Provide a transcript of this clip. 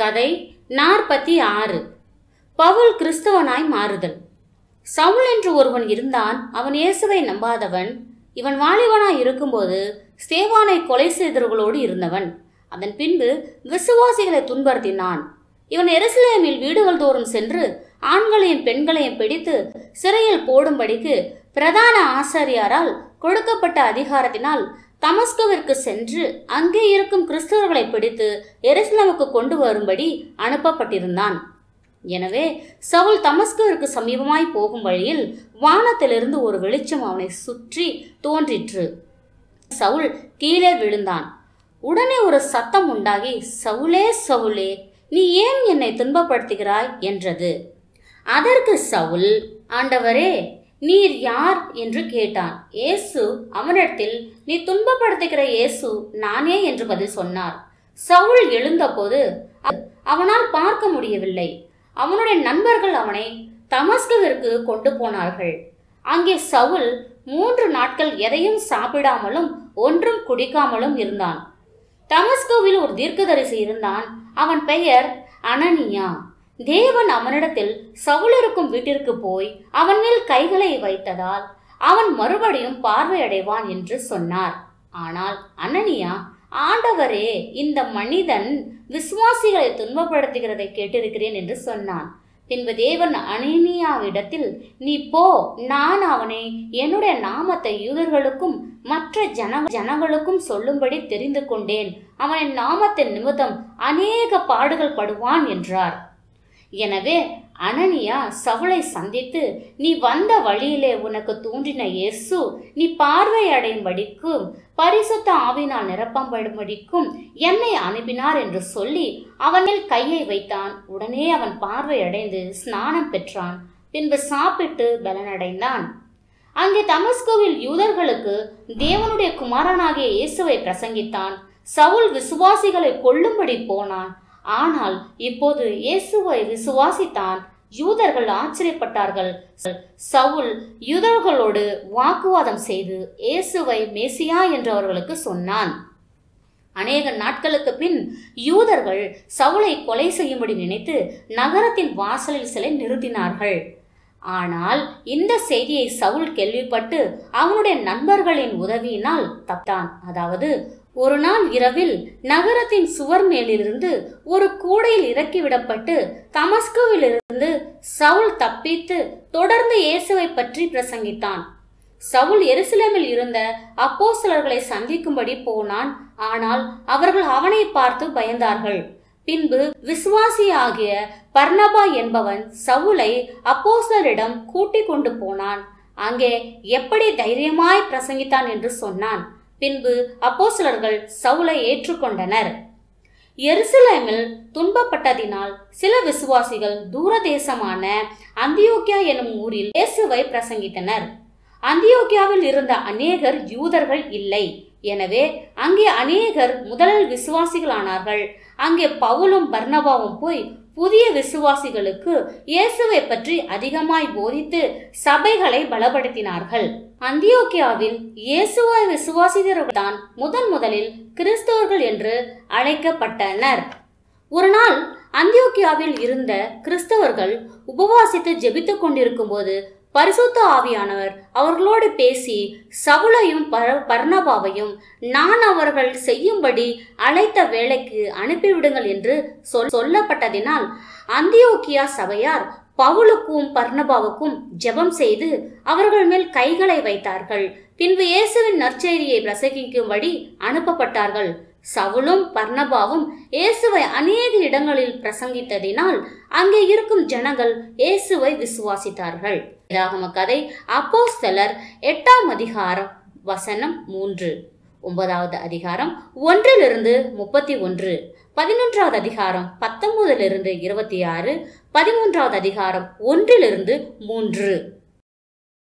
கதை நாற்பத்தி ஆறு பவுல் கிறிஸ்தவனாய் மாறுதல் சவுல் என்று ஒருவன் இருந்தான் அவன் இயேசுவை நம்பாதவன் இவன் வாலிபனாய் இருக்கும்போது ஸ்தேவானை கொலை செய்தவர்களோடு இருந்தவன் அதன் பின்பு விசுவாசிகளை துன்புறுத்தினான் இவன் எருசலேமில் வீடுகள் தோறும் சென்று ஆண்களையும் பெண்களையும் பிடித்து சிறையில் போடும்படிக்கு பிரதான ஆசாரியாரால் கொடுக்கப்பட்ட அதிகாரத்தினால் தமஸ்குவிற்கு சென்று அங்கே இருக்கும் கிறிஸ்தவர்களை பிடித்து எருசலேமுக்கு கொண்டு வரும்படி அனுப்பப்பட்டிருந்தான் எனவே சவுல் தமஸ்குவிற்கு சமீபமாய் போகும் வழியில் வானத்திலிருந்து ஒரு வெளிச்சம் அவனை சுற்றி தோன்றிற்று சவுல் கீழே விழுந்தான் உடனே ஒரு சத்தம் உண்டாகி சவுலே சவுலே நீ ஏன் என்னை துன்பப்படுத்துகிறாய் என்றது அதற்கு சவுல் ஆண்டவரே நீர் யார் என்று கேட்டான் இயேசு அவனிடத்தில் நீ துன்பப்படுத்துகிற இயேசு நானே என்று பதில் சொன்னார் சவுல் எழுந்தபோது அவனால் பார்க்க முடியவில்லை அவனுடைய நண்பர்கள் அவனை தமஸ்குவிற்கு கொண்டு போனார்கள் அங்கே சவுல் மூன்று நாட்கள் எதையும் சாப்பிடாமலும் ஒன்றும் குடிக்காமலும் இருந்தான் தமஸ்குவில் ஒரு தீர்க்கதரிசி இருந்தான் அவன் பெயர் அனனியா தேவன் அவனிடத்தில் சவுல் இருக்கும் வீட்டிற்கு போய் அவன் மேல் கைகளை வைத்ததால் அவன் மறுபடியும் பார்வையடைவான் என்று சொன்னார் ஆனால் அனனியா ஆண்டவரே இந்த மனிதன் விசுவாசிகளை துன்பப்படுத்துகிறதை கேட்டிருக்கிறேன் என்று சொன்னான் பின்பு தேவன் அனனியாவிடத்தில் நீ போ நான் அவனை என்னுடைய நாமத்தை யூதர்களுக்கும் மற்ற ஜன ஜனங்களுக்கும் சொல்லும்படி தெரிந்து கொண்டேன் அவனின் நாமத்தின் நிமித்தம் அநேக பாடுகள் படுவான் என்றார் எனவே அனனியா சவுளை சந்தித்து நீ வந்த வழியிலே உனக்கு தோன்றின இயேசு நீ பார்வை அடையும்படிக்கும் பரிசுத்த ஆவினால் நிரப்பப்படும்படிக்கும் என்னை அனுப்பினார் என்று சொல்லி அவனில் கையை வைத்தான் உடனே அவன் பார்வை அடைந்து ஸ்நானம் பெற்றான் பின்பு சாப்பிட்டு பலனடைந்தான் அங்கே தமஸ்குவில் யூதர்களுக்கு தேவனுடைய குமாரனாகிய இயேசுவை பிரசங்கித்தான் சவுல் விசுவாசிகளை கொல்லும்படி போனான் ஆனால் இப்போது இயேசுவை விசுவாசித்தான் யூதர்கள் ஆச்சரியப்பட்டார்கள் சவுல் யூதர்களோடு வாக்குவாதம் செய்து இயேசுவை மேசியா என்று அவர்களுக்கு சொன்னான் அநேக நாட்களுக்கு பின் யூதர்கள் சவுளை கொலை செய்யும்படி நினைத்து நகரத்தின் வாசலில் சிலை நிறுத்தினார்கள் ஆனால் இந்த செய்தியை சவுல் கேள்விப்பட்டு அவனுடைய நண்பர்களின் உதவியினால் தப்தான் அதாவது ஒரு நாள் இரவில் நகரத்தின் சுவர் மேலிருந்து ஒரு கூடையில் இறக்கிவிடப்பட்டு தமஸ்குவிலிருந்து சவுல் தப்பித்து தொடர்ந்து இயேசுவை பற்றி பிரசங்கித்தான் சவுல் எருசலேமில் இருந்த அப்போஸ்தலர்களை சந்திக்கும்படி போனான் ஆனால் அவர்கள் அவனை பார்த்து பயந்தார்கள் பின்பு விசுவாசியாகிய பர்ணபா என்பவன் சவுலை அப்போஸ்தலரிடம் கூட்டிக் கொண்டு போனான் அங்கே எப்படி தைரியமாய் பிரசங்கித்தான் என்று சொன்னான் பின்பு அப்போஸ்தலர்கள் சவுலை ஏற்றுக்கொண்டனர் எருசலேமில் துன்பப்பட்டதினால் சில விசுவாசிகள் தூரதேசமான அந்தியோக்கியா எனும் ஊரில் இயேசுவை பிரசங்கித்தனர் அந்தியோக்கியாவில் இருந்த அநேகர் யூதர்கள் இல்லை எனவே அங்கே அநேகர் முதலில் விசுவாசிகளானார்கள் அங்கே பவுலும் பர்ணபாவும் போய் புதிய விசுவாசிகளுக்கு இயேசுவை பற்றி அதிகமாய் போதித்து சபைகளை பலப்படுத்தினார்கள் அந்தியோக்கியாவில் இயேசுவாய் விசுவாசிகர்கள் தான் முதன் முதலில் கிறிஸ்தவர்கள் என்று அழைக்கப்பட்டனர் ஒரு நாள் அந்தியோக்கியாவில் இருந்த கிறிஸ்தவர்கள் உபவாசித்து ஜெபித்துக் கொண்டிருக்கும் போது பரிசுத்த ஆவியானவர் அவர்களோடு பேசி சவுளையும் பர்ணபாவையும் நான் அவர்கள் செய்யும்படி அழைத்த வேலைக்கு அனுப்பிவிடுங்கள் என்று சொல் சொல்லப்பட்டதினால் அந்தியோக்கியா சபையார் பவுலுக்கும் பர்ணபாவுக்கும் ஜெபம் செய்து அவர்கள் மேல் கைகளை வைத்தார்கள் பின்பு இயேசுவின் நற்செய்தியை பிரசங்கிக்கும்படி அனுப்பப்பட்டார்கள் சவுலும் பர்ணபாவும் இயேசுவை அநேக இடங்களில் பிரசங்கித்ததினால் அங்கே இருக்கும் ஜனங்கள் இயேசுவை விசுவாசித்தார்கள் இதாகம கதை அப்போஸ்தலர் எட்டாம் அதிகாரம் வசனம் மூன்று ஒன்பதாவது அதிகாரம் ஒன்றிலிருந்து முப்பத்தி ஒன்று பதினொன்றாவது அதிகாரம் பத்தொன்பதிலிருந்து இருபத்தி ஆறு பதிமூன்றாவது அதிகாரம் ஒன்றிலிருந்து மூன்று